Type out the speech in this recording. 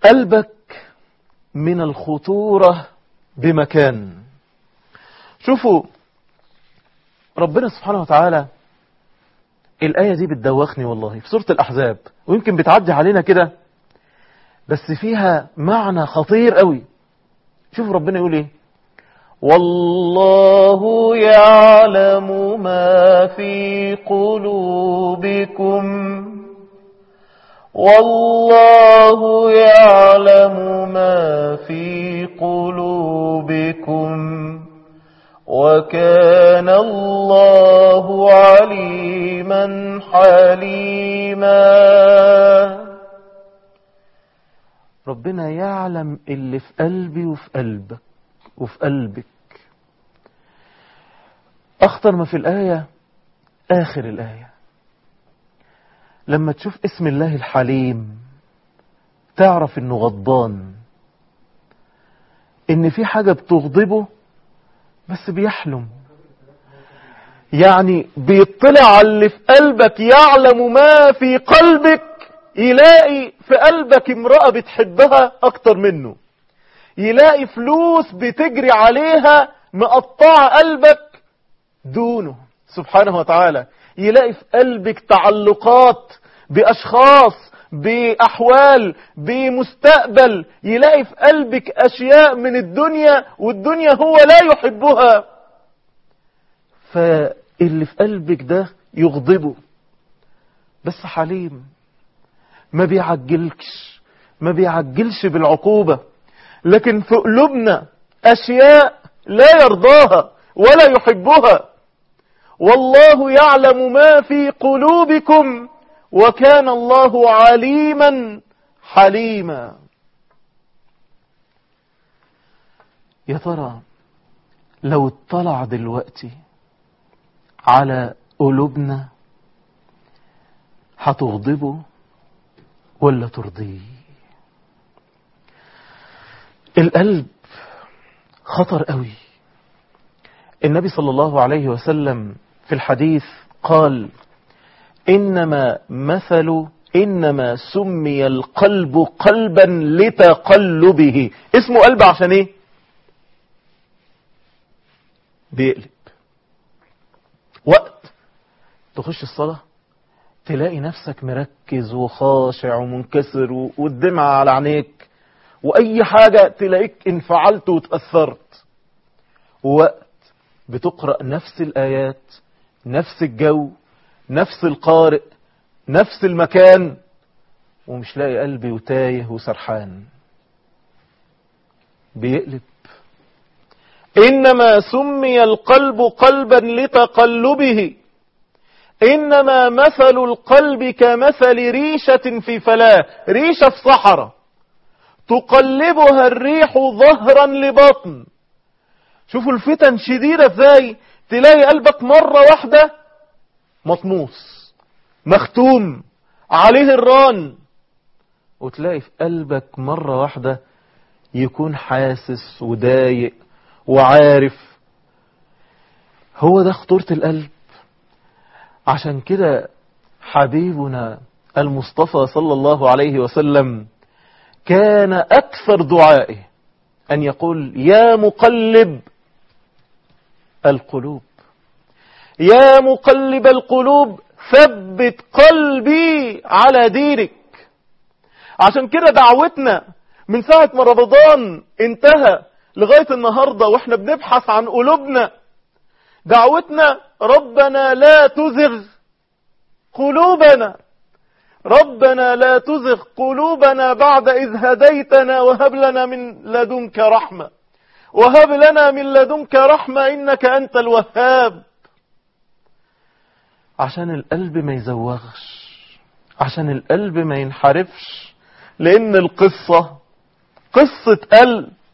قلبك من الخطورة بمكان شوفوا ربنا سبحانه وتعالى الآية دي بتدوخني والله في سورة الأحزاب ويمكن بتعدي علينا كده بس فيها معنى خطير قوي شوف ربنا يقول ايه والله يعلم ما في قلوبكم والله يعلم ما في قلوبكم وكان الله عليما حليما ربنا يعلم اللي في قلبي وفي قلبك وفي قلبك أخطر ما في الآية آخر الآية لما تشوف اسم الله الحليم تعرف انه غضبان ان في حاجة بتغضبه بس بيحلم يعني بيطلع على اللي في قلبك يعلم ما في قلبك يلاقي في قلبك امرأة بتحبها اكتر منه يلاقي فلوس بتجري عليها مقطعة قلبك دونه سبحانه وتعالى يلاقي في قلبك تعلقات بأشخاص بأحوال بمستقبل يلاقي في قلبك أشياء من الدنيا والدنيا هو لا يحبها فاللي في قلبك ده يغضبه بس حليم ما بيعجلكش ما بيعجلش بالعقوبة لكن في قلوبنا أشياء لا يرضاها ولا يحبها والله يعلم ما في قلوبكم وكان الله عليما حليما يا ترى لو اطلع دلوقتي على قلوبنا هتغضبه ولا ترضيه القلب خطر قوي النبي صلى الله عليه وسلم في الحديث قال إنما مثل إنما سمي القلب قلبا لتقلبه اسمه قلب عشان ايه بيقلب وقت تخش الصلاة تلاقي نفسك مركز وخاشع ومنكسر والدمعة على عينيك وأي حاجة تلاقيك انفعلت وتأثرت ووقت بتقرأ نفس الآيات نفس الجو نفس القارئ نفس المكان ومش لاقي قلبي وتايه وسرحان بيقلب إنما سمي القلب قلبا لتقلبه إنما مثل القلب كمثل ريشة في فلاة ريشة في صحراء تقلبها الريح ظهرا لبطن شوفوا الفتن شديدة ازاي تلاقي قلبك مرة واحدة مطموس مختوم عليه الران وتلاقي في قلبك مرة واحدة يكون حاسس وضايق وعارف هو ده خطورة القلب عشان كده حبيبنا المصطفى صلى الله عليه وسلم كان أكثر دعائه أن يقول يا مقلب القلوب يا مقلب القلوب ثبت قلبي على دينك عشان كده دعوتنا من ساعة ما رمضان انتهى لغاية النهاردة واحنا بنبحث عن قلوبنا دعوتنا ربنا لا تزغ قلوبنا ربنا لا تزغ قلوبنا بعد إذ هديتنا وهب لنا من لدنك رحمة وهب لنا من لدنك رحمة إنك أنت الوهاب عشان القلب ما يزوغش عشان القلب ما ينحرفش لأن القصة قصة قلب